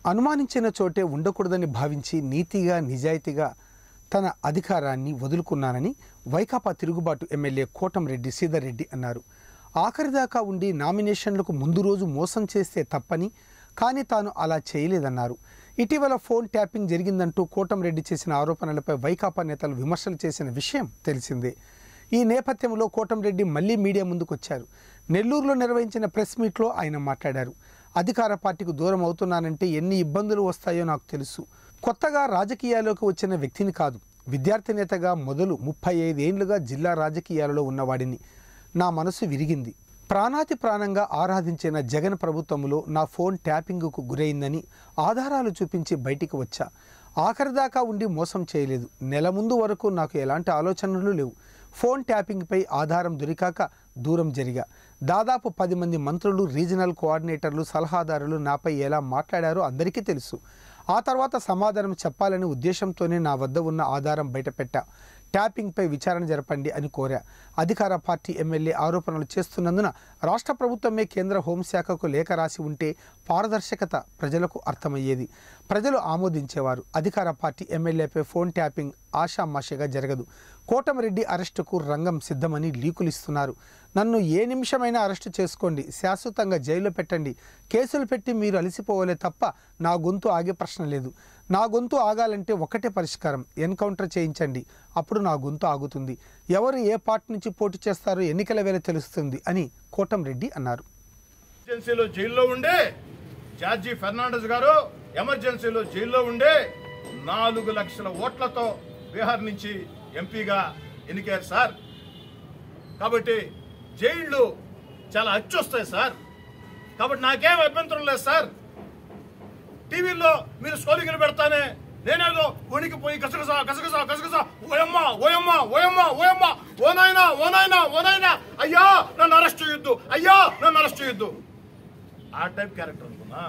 అనుమానించిన చోటే ఉండకూడదని భావించి నీతిగా నిజాయితీగా తన అధికారాన్ని వదులుకున్నానని వైకాపా తిరుగుబాటు ఎమ్మెల్యే కోటంరెడ్డి సీతారెడ్డి అన్నారు ఆఖరిదాకా ఉండి నామినేషన్లకు ముందు రోజు మోసం చేస్తే తప్పని కానీ తాను అలా చేయలేదన్నారు ఇటీవల ఫోన్ ట్యాపింగ్ జరిగిందంటూ కోటంరెడ్డి చేసిన ఆరోపణలపై వైకాపా నేతలు విమర్శలు చేసిన విషయం తెలిసిందే ఈ నేపథ్యంలో కోటంరెడ్డి మళ్లీ మీడియా ముందుకొచ్చారు నెల్లూరులో నిర్వహించిన ప్రెస్ మీట్లో ఆయన మాట్లాడారు అధికార పార్టీకి దూరం అవుతున్నానంటే ఎన్ని ఇబ్బందులు వస్తాయో నాకు తెలుసు కొత్తగా రాజకీయాల్లోకి వచ్చిన వ్యక్తిని కాదు విద్యార్థి నేతగా మొదలు ముప్పై ఐదేండ్లుగా జిల్లా రాజకీయాలలో ఉన్నవాడిని నా మనసు విరిగింది ప్రాణాతి ప్రాణంగా ఆరాధించిన జగన్ ప్రభుత్వంలో నా ఫోన్ ట్యాపింగ్కు గురైందని ఆధారాలు చూపించి బయటికి వచ్చా ఆఖరిదాకా ఉండి మోసం చేయలేదు నెల ముందు వరకు నాకు ఎలాంటి ఆలోచనలు లేవు ఫోన్ ట్యాపింగ్పై ఆధారం దొరికాక దూరం జరిగా దాదాపు పది మంది మంత్రులు రీజనల్ కోఆర్డినేటర్లు సలహాదారులు నాపై ఎలా మాట్లాడారో అందరికీ తెలుసు ఆ తర్వాత సమాధానం చెప్పాలనే ఉద్దేశంతోనే నా వద్ద ఉన్న ఆధారం బయటపెట్టా ట్యాపింగ్పై విచారణ జరపండి అని కోరా అధికార పార్టీ ఎమ్మెల్యే ఆరోపణలు చేస్తున్నందున రాష్ట్ర ప్రభుత్వమే కేంద్ర హోంశాఖకు లేఖ రాసి ఉంటే పారదర్శకత ప్రజలకు అర్థమయ్యేది ప్రజలు ఆమోదించేవారు అధికార పార్టీ ఎమ్మెల్యేపై ఫోన్ ట్యాపింగ్ ఆషామాషిగా జరగదు కోటమిరెడ్డి అరెస్టుకు రంగం సిద్ధమని లీకులు ఇస్తున్నారు నన్ను ఏ నిమిషమైనా అరెస్టు చేసుకోండి శాశ్వతంగా జైల్లో పెట్టండి కేసులు పెట్టి మీరు అలసిపోవలే తప్ప నా గొంతు ఆగే ప్రశ్న లేదు నా గొంతు ఆగాలంటే ఒకటే పరిష్కారం ఎన్కౌంటర్ చేయించండి అప్పుడు నా గొంతు ఆగుతుంది ఎవరు ఏ పార్టీ నుంచి పోటీ చేస్తారో ఎన్నికల వేళ తెలుస్తుంది అని కోటంరెడ్డి అన్నారు ఎమర్జెన్సీలో జైల్లో ఉండే జార్జి ఫెర్నాండస్ గారు ఎమర్జెన్సీలో జైల్లో ఉండే నాలుగు లక్షల ఓట్లతో బీహార్ నుంచి ఎంపీగా ఎన్నికారు సార్ కాబట్టి జైళ్లు చాలా అచ్చొస్తాయి సార్ కాబట్టి నాకేం అభ్యంతరం లేదు సార్ టీవీల్లో మీరు స్కోరింగ్లు పెడతానే నేనేదో వణికిపోయి గసగస గసగస గసగస ఓయమ్మ ఓయమ్మ ఓయమ్మ ఓయమ్మ ఓ నాయనా ఓ నాయనా ఓ నాయనా అయ్యా నన్ను అరెస్ట్ చేయొద్దు అయ్యా నన్ను అరెస్ట్ చేయొద్దు ఆ టైప్ క్యారెక్టర్ అనుకున్నా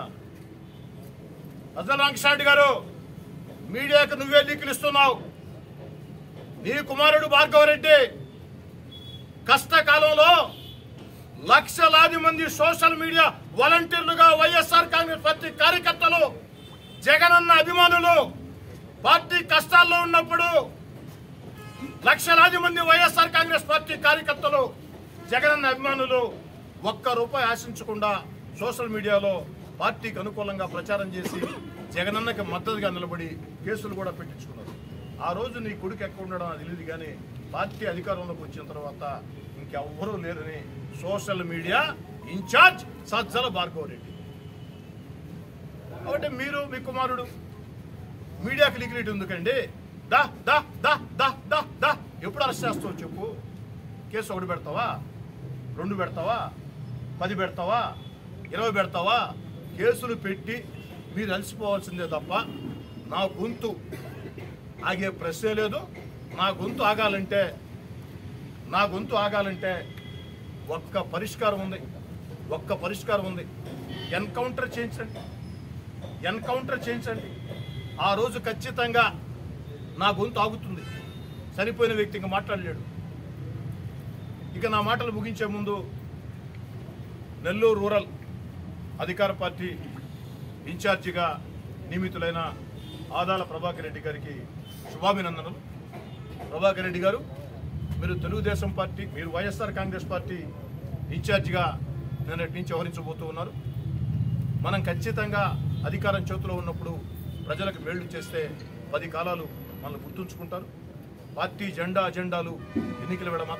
అజల్ రామకృష్ణారెడ్డి గారు మీడియాకు నువ్వే లీకులు ఇస్తున్నావు నీ కుమారుడు భార్గవరెడ్డి కష్టకాలంలో లక్షలాది మంది సోషల్ మీడియా వాలంటీర్లుగా వైఎస్ఆర్ కాంగ్రెస్ పార్టీ కార్యకర్తలు జగనన్న అభిమానులు పార్టీ కష్టాల్లో ఉన్నప్పుడు లక్షలాది మంది వైఎస్ఆర్ కాంగ్రెస్ పార్టీ కార్యకర్తలు జగనన్న అభిమానులు ఒక్క రూపాయి ఆశించకుండా సోషల్ మీడియాలో పార్టీకి అనుకూలంగా ప్రచారం చేసి జగనన్నకి మద్దతుగా నిలబడి కేసులు కూడా పెట్టించుకున్నారు ఆ రోజు నీ కొడుకు ఎక్కడ ఉండడం అది తెలియదు కానీ పార్టీ అధికారంలోకి వచ్చిన తర్వాత ఇంకెవ్వరూ లేరని social media in-charge Sajjala Bhargav Reddy కాబట్టి మీరు మీ కుమారుడు మీడియాకి లిక్విడిటీ ఎందుకండి దా దా దా దా దా దా ఎప్పుడు అరెస్ట్ చేస్తావు చెప్పు కేసు ఒకటి పెడతావా రెండు పెడతావా పది పెడతావా ఇరవై పెడతావా కేసులు పెట్టి మీరు అలసిపోవాల్సిందే తప్ప నా గొంతు ఆగే ప్రశ్నే లేదు నా గొంతు ఆగాలంటే నా గొంతు ఆగాలంటే ఒక్క పరిష్కారం ఉంది ఒక్క పరిష్కారం ఉంది ఎన్కౌంటర్ చేయించండి ఎన్కౌంటర్ చేయించండి ఆ రోజు ఖచ్చితంగా నా గొంతు ఆగుతుంది చనిపోయిన వ్యక్తి ఇంకా మాట్లాడలేడు ఇక నా మాటలు ముగించే ముందు నెల్లూరు రూరల్ అధికార పార్టీ ఇన్ఛార్జిగా నియమితులైన ఆదాల ప్రభాకర్ రెడ్డి గారికి శుభాభినందనలు ప్రభాకర్ రెడ్డి గారు మీరు తెలుగుదేశం పార్టీ మీరు వైఎస్ఆర్ కాంగ్రెస్ పార్టీ ఇన్ఛార్జిగా నిన్నటి నుంచి వ్యవహరించబోతూ ఉన్నారు మనం ఖచ్చితంగా అధికారం చేతిలో ఉన్నప్పుడు ప్రజలకు మేళ్లు చేస్తే పది కాలాలు మనల్ని గుర్తుంచుకుంటారు పార్టీ జెండా అజెండాలు ఎన్నికల వేళ మాత్రం